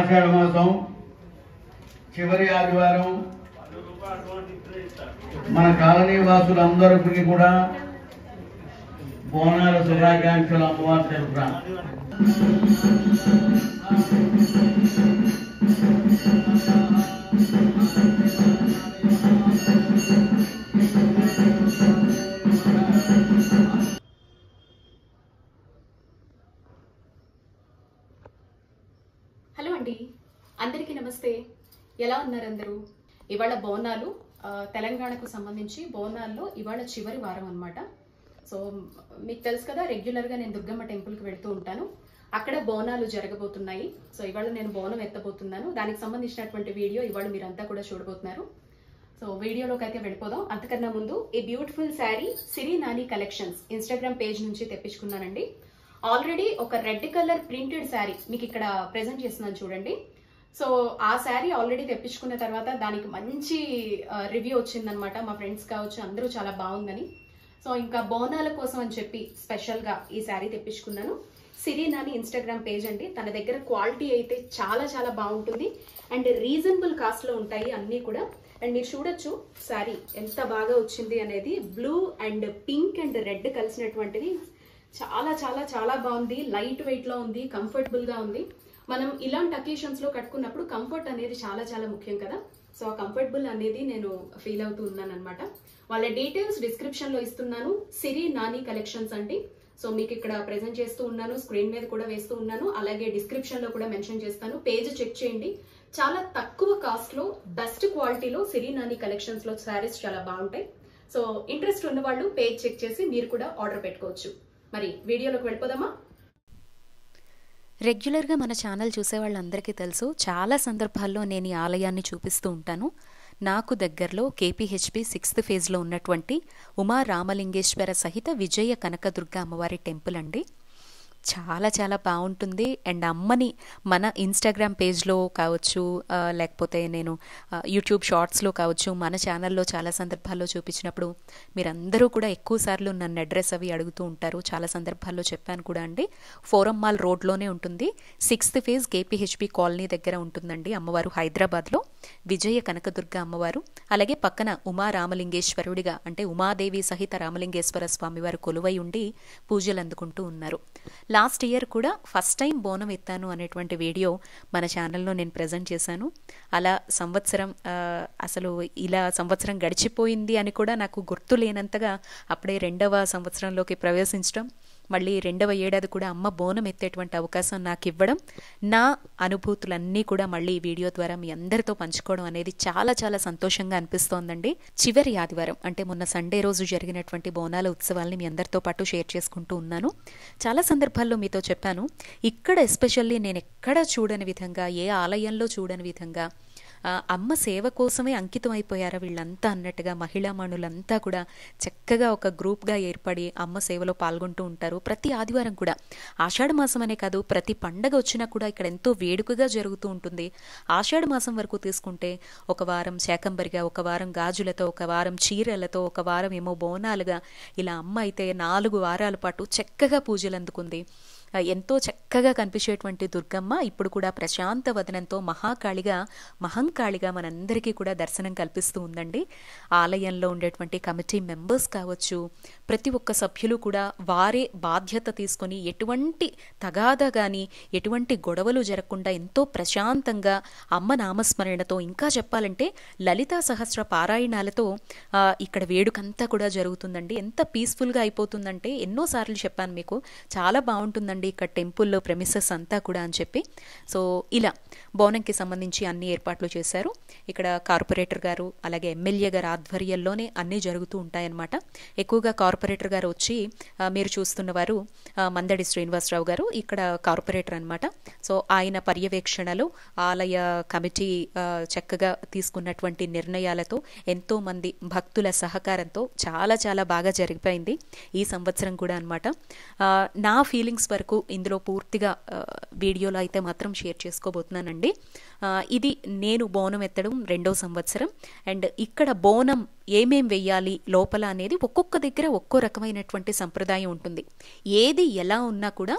ఆషాఢ మాసం చివరి ఆదివారం మన కాలనీ వాసులందరికీ కూడా బోనాల శుభాకాంక్షలు అమ్మవారు తెలుపురా హలో అండి అందరికీ నమస్తే ఎలా ఉన్నారు అందరూ ఇవాళ బోనాలు ఆ, తెలంగాణకు సంబంధించి బోనాల్లో ఇవాళ చివరి వారం అన్నమాట సో మీకు తెలుసు కదా రెగ్యులర్గా నేను దుర్గమ్మ టెంపుల్కి వెళ్తూ ఉంటాను అక్కడ బోనాలు జరగబోతున్నాయి సో ఇవాళ నేను బోనం ఎత్తబోతున్నాను దానికి సంబంధించినటువంటి వీడియో ఇవాళ మీరంతా కూడా చూడబోతున్నారు సో వీడియోలోకి అయితే వెళ్ళిపోదాం అంతకన్నా ముందు ఈ beautiful sari Siri Nani collections Instagram page నుంచి తెప్పించుకున్నానండి ఆల్రెడీ ఒక రెడ్ కలర్ ప్రింటెడ్ శారీ మీకు ఇక్కడ ప్రెజెంట్ చేస్తున్నాను చూడండి సో ఆ శారీ ఆల్రెడీ తెప్పించుకున్న తర్వాత దానికి మంచి రివ్యూ వచ్చిందనమాట మా ఫ్రెండ్స్ కావచ్చు అందరూ చాలా బాగుందని సో ఇంకా బోనాల కోసం అని చెప్పి స్పెషల్గా ఈ శారీ తెప్పించుకున్నాను సిరి నాని ఇన్స్టాగ్రామ్ పేజ్ అండి తన దగ్గర క్వాలిటీ అయితే చాలా చాలా బాగుంటుంది అండ్ రీజనబుల్ కాస్ట్లో ఉంటాయి అన్నీ కూడా అండ్ మీరు చూడొచ్చు శారీ ఎంత బాగా వచ్చింది అనేది blue and pink and red కలిసినటువంటిది చాలా చాలా చాలా బాగుంది లైట్ వెయిట్ లో ఉంది కంఫర్టబుల్ గా ఉంది మనం ఇలాంటి అకేషన్స్ లో కట్టుకున్నప్పుడు కంఫర్ట్ అనేది చాలా చాలా ముఖ్యం కదా సో ఆ కంఫర్టబుల్ అనేది నేను ఫీల్ అవుతూ ఉన్నాను అనమాట వాళ్ళ డీటెయిల్స్ డిస్క్రిప్షన్ లో ఇస్తున్నాను సిరి నాని కలెక్షన్స్ అండి సో మీకు ఇక్కడ ప్రెజెంట్ చేస్తూ ఉన్నాను స్క్రీన్ మీద కూడా వేస్తూ ఉన్నాను అలాగే డిస్క్రిప్షన్ లో కూడా మెన్షన్ చేస్తాను పేజ్ చెక్ చేయండి చాలా తక్కువ కాస్ట్ లో బెస్ట్ క్వాలిటీలో సిరి నాని కలెక్షన్స్ లో శారీస్ చాలా బాగుంటాయి సో ఇంట్రెస్ట్ ఉన్న వాళ్ళు పేజ్ చెక్ చేసి మీరు కూడా ఆర్డర్ పెట్టుకోవచ్చు మరి వీడియోలోకి వెళ్ళిపోదామా రెగ్యులర్గా మన ఛానల్ చూసే వాళ్ళందరికీ తెలుసు చాలా సందర్భాల్లో నేను ఈ ఆలయాన్ని చూపిస్తూ ఉంటాను నాకు దగ్గరలో కేపీహెచ్పి సిక్స్త్ ఫేజ్లో ఉన్నటువంటి ఉమా రామలింగేశ్వర సహిత విజయ కనకదుర్గ అమ్మవారి టెంపుల్ అండి చాలా చాలా బాగుంటుంది అండ్ అమ్మని మన ఇన్స్టాగ్రామ్ పేజ్లో కావచ్చు ఆ, లేకపోతే నేను ఆ, యూట్యూబ్ షార్ట్స్లో కావచ్చు మన ఛానల్లో చాలా సందర్భాల్లో చూపించినప్పుడు మీరందరూ కూడా ఎక్కువ సార్లు నన్ను అడ్రస్ అవి అడుగుతూ ఉంటారు చాలా సందర్భాల్లో చెప్పాను కూడా అండి ఫోరం మాల్ రోడ్లోనే ఉంటుంది సిక్స్త్ ఫేజ్ కేపీహెచ్పి కాలనీ దగ్గర ఉంటుందండి అమ్మవారు హైదరాబాద్లో విజయ కనకదుర్గ అమ్మవారు అలాగే పక్కన ఉమా రామలింగేశ్వరుడిగా అంటే ఉమాదేవి సహిత రామలింగేశ్వర స్వామివారు కొలువై ఉండి పూజలు అందుకుంటూ ఉన్నారు లాస్ట్ ఇయర్ కూడా ఫస్ట్ టైం బోనం ఎత్తాను అనేటువంటి వీడియో మన ఛానల్లో నేను ప్రజెంట్ చేశాను అలా సంవత్సరం ఆ, అసలు ఇలా సంవత్సరం గడిచిపోయింది అని కూడా నాకు గుర్తు లేనంతగా అప్పుడే రెండవ సంవత్సరంలోకి ప్రవేశించడం మళ్ళీ రెండవ ఏడాది కూడా అమ్మ బోనం ఎత్తేటువంటి అవకాశం నాకు ఇవ్వడం నా అనుభూతులన్నీ కూడా మళ్ళీ ఈ వీడియో ద్వారా మీ అందరితో పంచుకోవడం అనేది చాలా చాలా సంతోషంగా అనిపిస్తోందండి చివరి ఆదివారం అంటే మొన్న సండే రోజు జరిగినటువంటి బోనాల ఉత్సవాల్ని మీ అందరితో పాటు షేర్ చేసుకుంటూ ఉన్నాను చాలా సందర్భాల్లో మీతో చెప్పాను ఇక్కడ ఎస్పెషల్లీ నేను ఎక్కడ చూడని విధంగా ఏ ఆలయంలో చూడని విధంగా ఆ, అమ్మ సేవ కోసమే అంకితం అయిపోయారా వీళ్ళంతా అన్నట్టుగా మహిళామణులంతా కూడా చక్కగా ఒక గ్రూప్గా ఏర్పడి అమ్మ సేవలో పాల్గొంటూ ఉంటారు ప్రతి ఆదివారం కూడా ఆషాఢ మాసం అనే కాదు ప్రతి పండగ వచ్చినా కూడా ఇక్కడ ఎంతో వేడుకగా జరుగుతూ ఉంటుంది ఆషాఢ మాసం వరకు తీసుకుంటే ఒక వారం శాకంబరిగా ఒక వారం గాజులతో ఒక వారం చీరలతో ఒక వారం ఏమో బోనాలుగా ఇలా అమ్మ అయితే నాలుగు వారాల పాటు చక్కగా పూజలు అందుకుంది ఆ, ఎంతో చక్కగా కనిపించేటువంటి దుర్గమ్మ ఇప్పుడు కూడా ప్రశాంత వదనంతో మహాకాళిగా మహంకాళిగా మనందరికీ కూడా దర్శనం కల్పిస్తూ ఉందండి ఆలయంలో ఉండేటువంటి కమిటీ మెంబర్స్ కావచ్చు ప్రతి ఒక్క సభ్యులు కూడా వారే బాధ్యత తీసుకొని ఎటువంటి తగాదా కానీ ఎటువంటి గొడవలు జరగకుండా ఎంతో ప్రశాంతంగా అమ్మ నామస్మరణతో ఇంకా చెప్పాలంటే లలితా సహస్ర పారాయణాలతో ఆ, ఇక్కడ వేడుకంతా కూడా జరుగుతుందండి ఎంత పీస్ఫుల్గా అయిపోతుందంటే ఎన్నోసార్లు చెప్పాను మీకు చాలా బాగుంటుందండి ఇక్కడ టెంపుల్లో ప్రెమిసెస్ అంతా కూడా అని చెప్పి సో ఇలా బోనంకి సంబంధించి అన్ని ఏర్పాట్లు చేశారు ఇక్కడ కార్పొరేటర్ గారు అలాగే ఎమ్మెల్యే గారి ఆధ్వర్యంలోనే అన్నీ జరుగుతూ ఉంటాయన్నమాట ఎక్కువగా కార్పొరేటర్ గారు వచ్చి ఆ, మీరు చూస్తున్న వారు ఆ, మందడి శ్రీనివాసరావు గారు ఇక్కడ కార్పొరేటర్ అన్నమాట సో ఆయన పర్యవేక్షణలో ఆలయ కమిటీ ఆ, చక్కగా తీసుకున్నటువంటి నిర్ణయాలతో ఎంతో మంది భక్తుల సహకారంతో చాలా చాలా బాగా జరిగిపోయింది ఈ సంవత్సరం కూడా అనమాట నా ఫీలింగ్స్ వరకు ఇందులో పూర్తిగా ఆ, వీడియోలో అయితే మాత్రం షేర్ చేసుకోబోతున్నానండి ఆ, ఇది నేను బోనం ఎత్తడం రెండో సంవత్సరం అండ్ ఇక్కడ బోనం ఏమేం వెయ్యాలి లోపల అనేది ఒక్కొక్క దగ్గర ఒక్కో రకమైనటువంటి సంప్రదాయం ఉంటుంది ఏది ఎలా ఉన్నా కూడా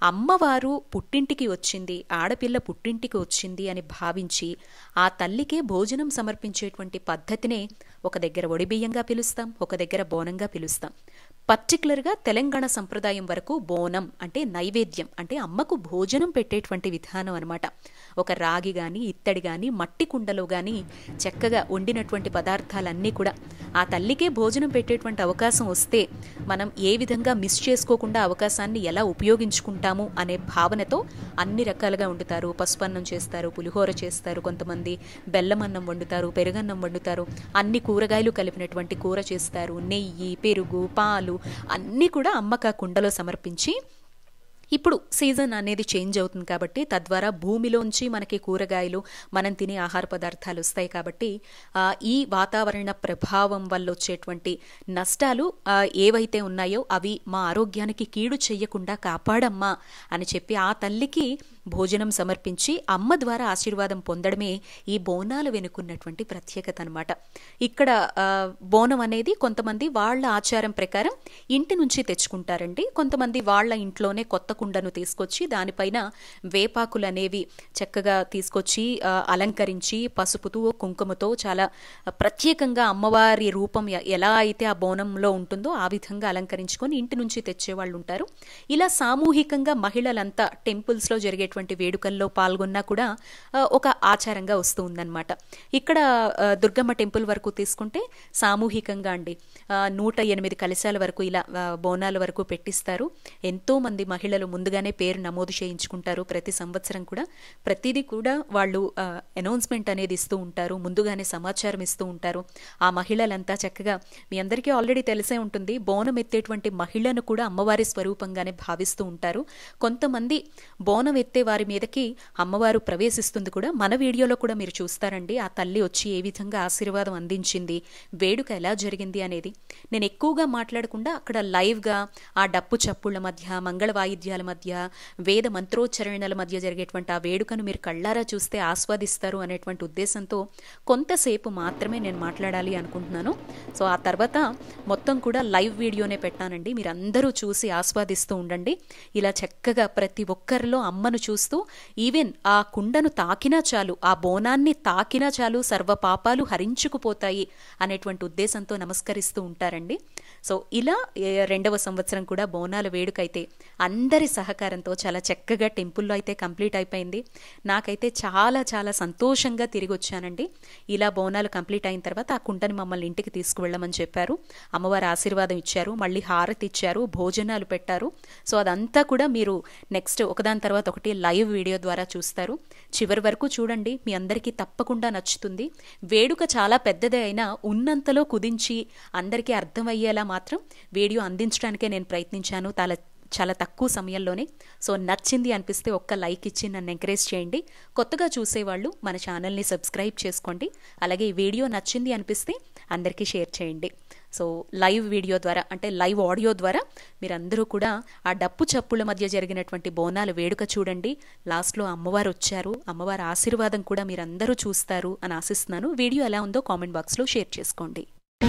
అమ్మవారు పుట్టింటికి వచ్చింది ఆడపిల్ల పుట్టింటికి వచ్చింది అని భావించి ఆ తల్లికే భోజనం సమర్పించేటువంటి పద్ధతినే ఒక దగ్గర ఒడిబియ్యంగా పిలుస్తాం ఒక దగ్గర బోనంగా పిలుస్తాం పర్టికులర్గా తెలంగాణ సంప్రదాయం వరకు బోనం అంటే నైవేద్యం అంటే అమ్మకు భోజనం పెట్టేటువంటి విధానం అనమాట ఒక రాగి కానీ ఇత్తడి కానీ మట్టి కుండలో కానీ చక్కగా వండినటువంటి పదార్థాలన్నీ కూడా ఆ తల్లికే భోజనం పెట్టేటువంటి అవకాశం వస్తే మనం ఏ విధంగా మిస్ చేసుకోకుండా అవకాశాన్ని ఎలా ఉపయోగించుకుంటాము అనే భావనతో అన్ని రకాలుగా వండుతారు పసుపన్నం చేస్తారు పులిహోర చేస్తారు కొంతమంది బెల్లం అన్నం వండుతారు పెరుగన్నం వండుతారు అన్ని కూరగాయలు కలిపినటువంటి కూర చేస్తారు నెయ్యి పెరుగు పాలు అన్నీ కూడా అమ్మక కుండలో సమర్పించి ఇప్పుడు సీజన్ అనేది చేంజ్ అవుతుంది కాబట్టి తద్వారా భూమిలోంచి మనకి కూరగాయలు మనం తినే ఆహార పదార్థాలు వస్తాయి కాబట్టి ఆ, ఈ వాతావరణ ప్రభావం వల్ల వచ్చేటువంటి నష్టాలు ఆ, ఏవైతే ఉన్నాయో అవి మా ఆరోగ్యానికి కీడు చెయ్యకుండా కాపాడమ్మా అని చెప్పి ఆ తల్లికి భోజనం సమర్పించి అమ్మ ద్వారా ఆశీర్వాదం పొందడమే ఈ బోనాలు వెనుకున్నటువంటి ప్రత్యేకత అనమాట ఇక్కడ ఆ, బోనం అనేది కొంతమంది వాళ్ళ ఆచారం ప్రకారం ఇంటి నుంచి తెచ్చుకుంటారండి కొంతమంది వాళ్ళ ఇంట్లోనే కొత్త కుండను తీసుకొచ్చి దానిపైన వేపాకులు అనేవి చక్కగా తీసుకొచ్చి ఆ, అలంకరించి పసుపుతో కుంకుమతో చాలా ప్రత్యేకంగా అమ్మవారి రూపం ఎ- ఎలా అయితే ఆ బోనంలో ఉంటుందో ఆ విధంగా అలంకరించుకొని ఇంటి నుంచి తెచ్చే వాళ్ళు ఉంటారు ఇలా సామూహికంగా మహిళలంతా టెంపుల్స్లో జరిగేటువంటి వేడుకల్లో పాల్గొన్నా కూడా ఆ, ఒక ఆచారంగా వస్తూ ఉందన్నమాట ఇక్కడ ఆ, దుర్గమ్మ టెంపుల్ వరకు తీసుకుంటే సామూహికంగా అండి ఆ, నూట ఎనిమిది కలశాల వరకు ఇలా ఆ, బోనాల వరకు పెట్టిస్తారు ఎంతో మంది మహిళలు ముందుగానే పేరు నమోదు చేయించుకుంటారు ప్రతి సంవత్సరం కూడా ప్రతిదీ కూడా వాళ్ళు అనౌన్స్మెంట్ అనేది ఇస్తూ ఉంటారు ముందుగానే సమాచారం ఇస్తూ ఉంటారు ఆ మహిళలంతా చక్కగా మీ అందరికీ ఆల్రెడీ తెలిసే ఉంటుంది బోనం ఎత్తేటువంటి మహిళను కూడా అమ్మవారి స్వరూపంగానే భావిస్తూ ఉంటారు కొంతమంది బోనం ఎత్తే వారి మీదకి అమ్మవారు ప్రవేశిస్తుంది కూడా మన వీడియోలో కూడా మీరు చూస్తారండి ఆ తల్లి వచ్చి ఏ విధంగా ఆశీర్వాదం అందించింది వేడుక ఎలా జరిగింది అనేది నేను ఎక్కువగా మాట్లాడకుండా అక్కడ లైవ్గా ఆ డప్పు చప్పుళ్ళ మధ్య మంగళ వాయిద్యాల మధ్య వేద మంత్రోచ్చరణల మధ్య జరిగేటువంటి ఆ వేడుకను మీరు కళ్ళారా చూస్తే ఆస్వాదిస్తారు అనేటువంటి ఉద్దేశంతో కొంతసేపు మాత్రమే నేను మాట్లాడాలి అనుకుంటున్నాను సో ఆ తర్వాత మొత్తం కూడా లైవ్ వీడియోనే పెట్టానండి మీరు అందరూ చూసి ఆస్వాదిస్తూ ఉండండి ఇలా చక్కగా ప్రతి ఒక్కరిలో అమ్మను చూస్తూ ఈవెన్ ఆ కుండను తాకినా చాలు ఆ బోనాన్ని తాకినా చాలు సర్వ పాపాలు హరించుకుపోతాయి అనేటువంటి ఉద్దేశంతో నమస్కరిస్తూ ఉంటారండి సో ఇలా ఏ, రెండవ సంవత్సరం కూడా బోనాల వేడుకైతే అందరి సహకారంతో చాలా చక్కగా టెంపుల్లో అయితే కంప్లీట్ అయిపోయింది నాకైతే చాలా చాలా సంతోషంగా తిరిగి వచ్చానండి ఇలా బోనాలు కంప్లీట్ అయిన తర్వాత ఆ కుంటని మమ్మల్ని ఇంటికి తీసుకువెళ్ళమని చెప్పారు అమ్మవారి ఆశీర్వాదం ఇచ్చారు మళ్ళీ హారతి ఇచ్చారు భోజనాలు పెట్టారు సో అదంతా కూడా మీరు నెక్స్ట్ ఒకదాని తర్వాత ఒకటి లైవ్ వీడియో ద్వారా చూస్తారు చివరి వరకు చూడండి మీ అందరికీ తప్పకుండా నచ్చుతుంది వేడుక చాలా పెద్దదే అయినా ఉన్నంతలో కుదించి అందరికీ అర్థమయ్యేలా మాత్రం వీడియో అందించడానికే నేను ప్రయత్నించాను చాలా చాలా తక్కువ సమయంలోనే సో నచ్చింది అనిపిస్తే ఒక్క లైక్ ఇచ్చి నన్ను ఎంకరేజ్ చేయండి కొత్తగా చూసేవాళ్ళు మన ఛానల్ని సబ్స్క్రైబ్ చేసుకోండి అలాగే ఈ వీడియో నచ్చింది అనిపిస్తే అందరికీ షేర్ చేయండి సో లైవ్ వీడియో ద్వారా అంటే లైవ్ ఆడియో ద్వారా మీరందరూ కూడా ఆ డప్పు చప్పుల మధ్య జరిగినటువంటి బోనాల వేడుక చూడండి లాస్ట్లో అమ్మవారు వచ్చారు అమ్మవారి ఆశీర్వాదం కూడా మీరందరూ చూస్తారు అని ఆశిస్తున్నాను వీడియో ఎలా ఉందో కామెంట్ బాక్స్లో షేర్ చేసుకోండి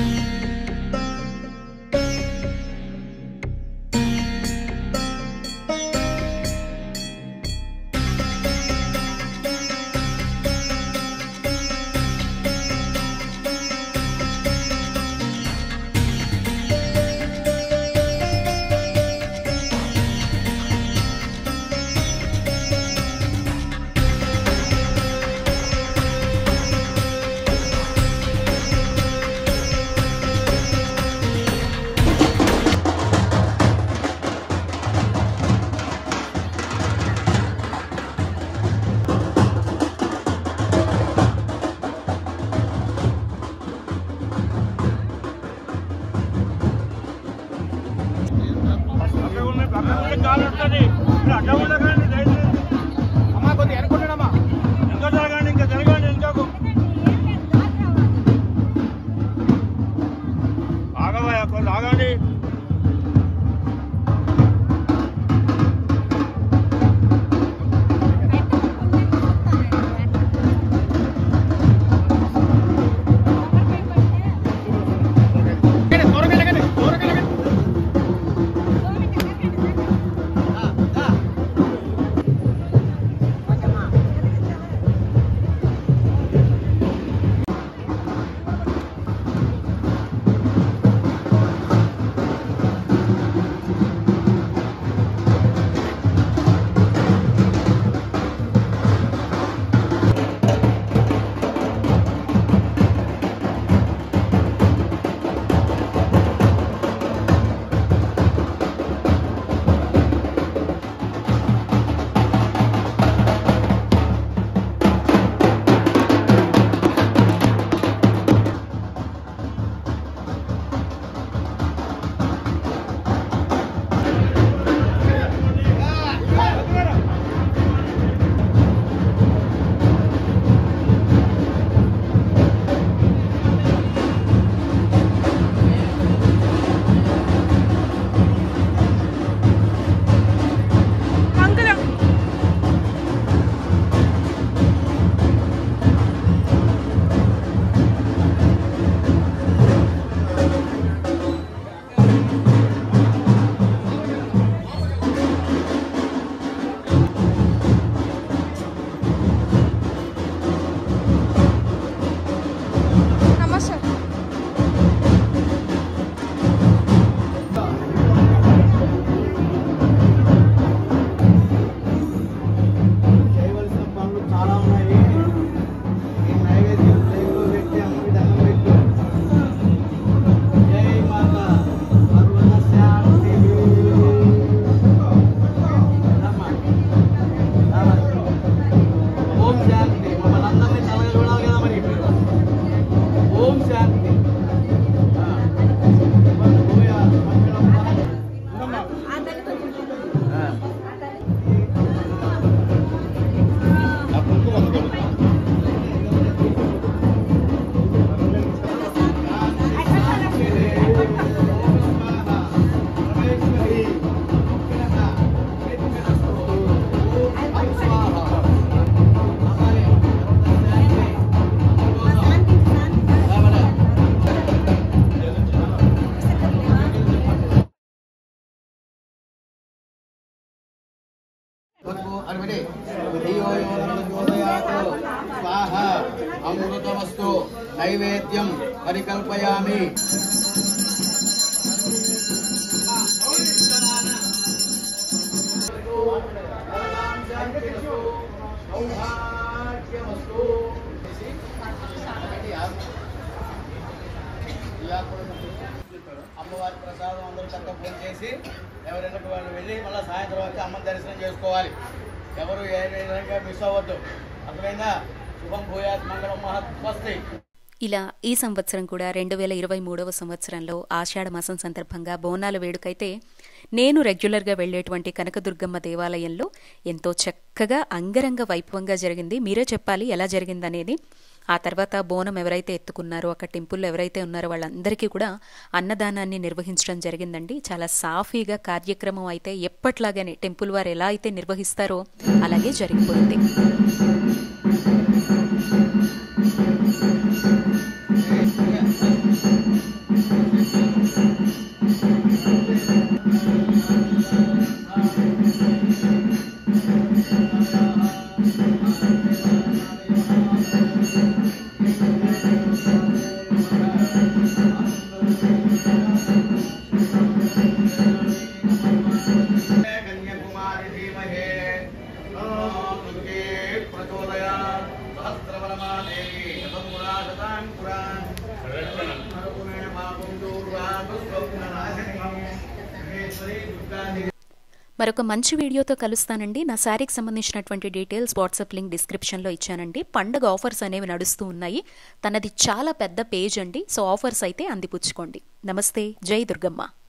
అక్కడ ఉన్న అక్కడ ఉంటే కాలు వస్తుంది మీరు అడ్డం ఉండకండి దయచేసి అమ్మా కొద్దిగా వెనుకుంటాడమ్మా ఇంకా జరగండి ఇంకా జరగండి వెనుకకు ఆగవా కొద్ది ఆగండి స్వాహ అమృతమస్తు నైవేద్యం పరికల్పయామి అమ్మవారి ప్రసాదం అందరూ చక్కగా పూజ చేసి ఎవరైనా వాళ్ళు వెళ్ళి మళ్ళీ సాయంత్రం వచ్చి అమ్మ దర్శనం చేసుకోవాలి ఎవరు ఏ విధంగా మిస్ అవ్వద్దు అర్థమైందా శుభం భూయాత్ మంగళం మహత్వస్తి ఇలా ఈ సంవత్సరం కూడా రెండు వేల ఇరవై మూడవ సంవత్సరంలో ఆషాఢ మాసం సందర్భంగా బోనాల వేడుకైతే నేను రెగ్యులర్గా వెళ్ళేటువంటి కనకదుర్గమ్మ దేవాలయంలో ఎంతో చక్కగా అంగరంగ వైభవంగా జరిగింది మీరే చెప్పాలి ఎలా జరిగిందనేది ఆ తర్వాత బోనం ఎవరైతే ఎత్తుకున్నారో అక్కడ టెంపుల్లో ఎవరైతే ఉన్నారో వాళ్ళందరికీ కూడా అన్నదానాన్ని నిర్వహించడం జరిగిందండి చాలా సాఫీగా కార్యక్రమం అయితే ఎప్పట్లాగానే టెంపుల్ వారు ఎలా అయితే నిర్వహిస్తారో అలాగే జరిగిపోయింది కన్యాకుమారి ధీమహే దుర్గే ప్రచోదయాత్ సహస్రవరమాదేవి శతమురాశతాంకురా మరుపునేణ పాపం దూర్వా దుస్వప్ననాశినిమం మహేశ్వరి దుర్గాదేవి మరొక మంచి వీడియోతో కలుస్తానండి నా శారీకి సంబంధించినటువంటి డీటెయిల్స్ వాట్సాప్ లింక్ డిస్క్రిప్షన్లో ఇచ్చానండి పండగ ఆఫర్స్ అనేవి నడుస్తూ ఉన్నాయి తనది చాలా పెద్ద పేజ్ అండి సో ఆఫర్స్ అయితే అందిపుచ్చుకోండి నమస్తే జై దుర్గమ్మ